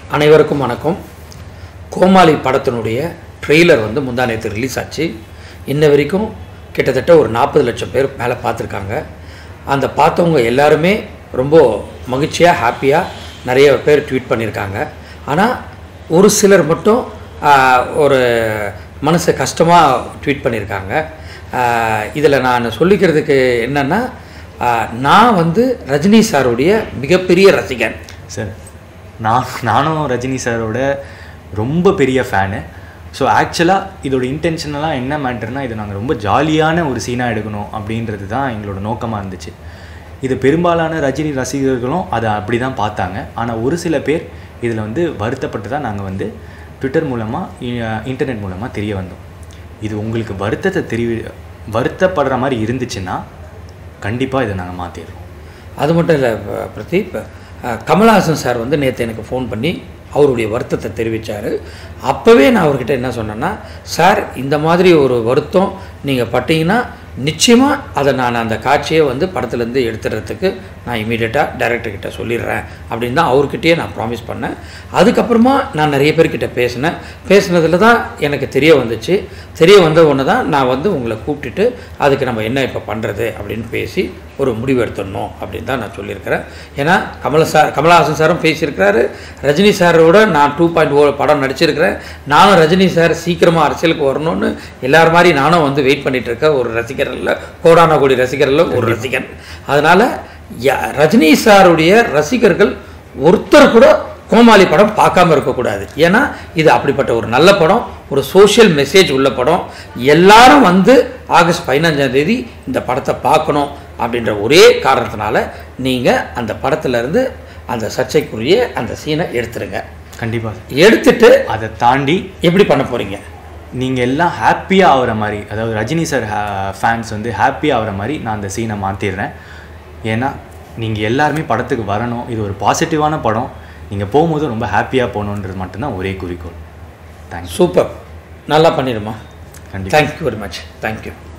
அனைவருக்கும் வணக்கம் கோமாளி படத்தினுடைய ட்ரெய்லர் வந்து முந்தா நேற்று ரிலீஸ் ஆச்சு இன்ன வரைக்கும் கிட்டத்தட்ட ஒரு நாற்பது லட்சம் பேர் மேலே பார்த்துருக்காங்க அந்த பார்த்தவங்க எல்லாருமே ரொம்ப மகிழ்ச்சியாக ஹாப்பியாக நிறைய பேர் ட்வீட் பண்ணியிருக்காங்க ஆனால் ஒரு சிலர் மட்டும் ஆஹ், ஒரு மனசு கஷ்டமாக ட்வீட் பண்ணியிருக்காங்க இதில் நான் சொல்லிக்கிறதுக்கு என்னென்னா நான் வந்து ரஜினி சாருடைய மிகப்பெரிய ரசிகன் சார் நான் நானும் ரஜினி சாரோட ரொம்ப பெரிய ஃபேனு ஸோ ஆக்சுவலாக இதோட இன்டென்ஷனலாக என்ன மேட்டர்னா இது நாங்கள் ரொம்ப ஜாலியான ஒரு சீனாக எடுக்கணும் அப்படின்றது தான் எங்களோட நோக்கமாக இருந்துச்சு இது பெரும்பாலான ரஜினி ரசிகர்களும் அதை அப்படி தான் பார்த்தாங்க ஆனால் ஒரு சில பேர் இதில் வந்து வருத்தப்பட்டு தான் நாங்கள் வந்து ட்விட்டர் மூலமாக இன்டர்நெட் மூலமாக தெரிய வந்தோம் இது உங்களுக்கு வருத்தத்தை தெரிவி வருத்தப்படுற மாதிரி இருந்துச்சுன்னா கண்டிப்பாக இதை நாங்கள் மாற்றிடுறோம் அது மட்டும் இல்லை ப- பிரதீப் அஹ், கமலஹாசன் சார் வந்து நேற்று எனக்கு ஃபோன் பண்ணி அவருடைய வருத்தத்தை தெரிவித்தார் அப்போவே நான் அவர்கிட்ட என்ன சொன்னேன்னா சார் இந்த மாதிரி ஒரு வருத்தம் நீங்கள் பட்டீங்கன்னா நிச்சயமாக அதை நான் அந்த காட்சியை வந்து படத்துலேருந்து எடுத்துறதுக்கு நான் இமீடியட்டாக டைரக்டர்கிட்ட சொல்லிடுறேன் அப்படின்னு தான் அவர்கிட்டயே நான் ப்ராமிஸ் பண்ணேன் அதுக்கப்புறமா நான் நிறைய பேர்கிட்ட பேசினேன் பேசினதில் தான் எனக்கு தெரிய வந்துச்சு தெரிய வந்த ஒன்று தான் நான் வந்து உங்களை கூப்பிட்டுட்டு அதுக்கு நம்ம என்ன இப்போ பண்ணுறது அப்படின்னு பேசி ஒரு முடிவு எடுத்துடணும் அப்படின்னு தான் நான் சொல்லியிருக்கிறேன் ஏன்னா கமல சார் கமலஹாசன் சாரும் பேசியிருக்கிறாரு ரஜினி சாரோட நான் டூ பாயிண்ட் ஓ படம் நடிச்சிருக்கிறேன் நானும் ரஜினி சார் சீக்கிரமாக அரசியலுக்கு வரணும்னு எல்லார் மாதிரி நானும் வந்து வெயிட் பண்ணிட்டு இருக்க ஒரு ரசிகர் இல்லை கோடான கோடி ரசிகர்ல ஒரு ரசிகன் அதனால் ரஜினி சாருடைய ரசிகர்கள் ஒருத்தர் கூட கோமாளி படம் பார்க்காம இருக்கக்கூடாது ஏன்னா இது அப்படிப்பட்ட ஒரு நல்ல படம் ஒரு சோஷியல் மெசேஜ் உள்ள படம் எல்லாரும் வந்து ஆகஸ்ட் பதினஞ்சாம் தேதி இந்த படத்தை பார்க்கணும் அப்படின்ற ஒரே காரணத்தினால நீங்கள் அந்த படத்துல இருந்து அந்த சர்ச்சைக்குரிய அந்த சீனை எடுத்துருங்க கண்டிப்பாக எடுத்துட்டு அதை தாண்டி எப்படி பண்ண போறீங்க நீங்கள் எல்லாம் ஹாப்பியாக ஆகிற மாதிரி அதாவது ரஜினி சார் ஃபேன்ஸ் வந்து ஹாப்பியாக ஆகிற மாதிரி நான் அந்த சீனை மாற்றிடுறேன் ஏன்னா நீங்கள் எல்லாருமே படத்துக்கு வரணும் இது ஒரு பாசிட்டிவான படம் நீங்கள் போகும்போது ரொம்ப ஹாப்பியாக போகணுன்றது மட்டும்தான் ஒரே குறிக்கோள் தேங்க்ஸ் சூப்பர் நல்லா பண்ணிடுமா கண்டிப்பாக தேங்க்யூ வெரி மச் தேங்க்யூ